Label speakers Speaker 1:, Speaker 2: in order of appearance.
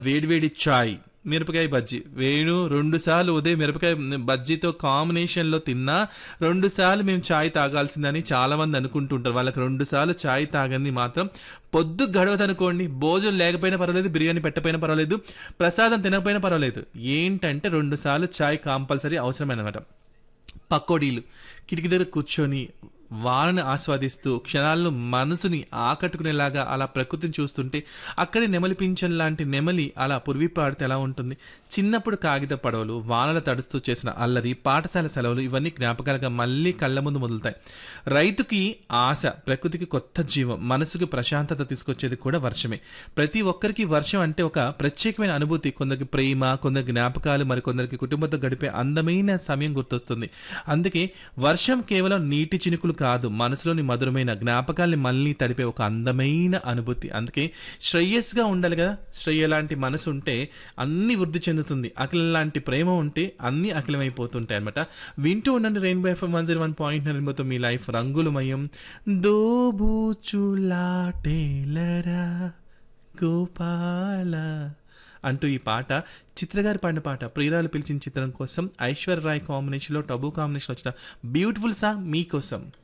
Speaker 1: వేడివేడి చాయ్ మిరపకాయ బజ్జీ వేణు రెండు సార్లు ఉదయం మిరపకాయ బజ్జీతో కాంబినేషన్లో తిన్నా రెండు సార్లు మేము చాయ్ తాగాల్సిందని చాలా మంది అనుకుంటుంటారు వాళ్ళకి రెండు సార్లు చాయ్ తాగని మాత్రం పొద్దు గడవదనుకోండి భోజనం లేకపోయినా పర్వాలేదు బిర్యానీ పెట్టకపోయినా పర్వాలేదు ప్రసాదం తినకపోయినా పర్వాలేదు ఏంటంటే రెండు సార్లు చాయ్ కంపల్సరీ అవసరమైనమాట పకోడీలు కిటికీ దగ్గర కూర్చొని వానని ఆస్వాదిస్తూ క్షణాలను మనసుని ఆకట్టుకునేలాగా అలా ప్రకృతిని చూస్తుంటే అక్కడే నెమలి పింఛన్ లాంటి నెమలి అలా పురివి పాడితే ఎలా ఉంటుంది చిన్నప్పుడు కాగిత పడవలు వానల తడుస్తూ చేసిన అల్లరి పాఠశాల సెలవులు ఇవన్నీ జ్ఞాపకాలుగా మళ్ళీ కళ్ళ ముందు మొదలుతాయి రైతుకి ఆశ ప్రకృతికి కొత్త జీవం మనసుకు ప్రశాంతత తీసుకొచ్చేది కూడా వర్షమే ప్రతి ఒక్కరికి వర్షం అంటే ఒక ప్రత్యేకమైన అనుభూతి కొందరికి ప్రేమ కొందరికి జ్ఞాపకాలు మరికొందరికి కుటుంబంతో గడిపే అందమైన సమయం గుర్తొస్తుంది అందుకే వర్షం కేవలం నీటి చినుకులు కాదు మనసులోని మధురమైన జ్ఞాపకాల్ని మళ్ళీ తడిపే ఒక అందమైన అనుభూతి అందుకే శ్రేయస్గా ఉండాలి కదా శ్రేయ లాంటి మనసు ఉంటే అన్ని వృద్ధి చెందుతుంది అఖిల లాంటి ప్రేమ ఉంటే అన్ని అఖిలమైపోతుంటాయి అనమాట వింటూ ఉండండి rainbow FM one zero one point nine మీ లైఫ్ రంగులమయం దోబూచులాటేలరా గోపాల అంటూ ఈ పాట చిత్రగారి పాడిన పాట ప్రియురాలు పిలిచిన చిత్రం కోసం ఐశ్వర్య రాయ్ కాంబినేషన్లో టబు కాంబినేషన్ వచ్చిన బ్యూటిఫుల్ సాంగ్ మీకోసం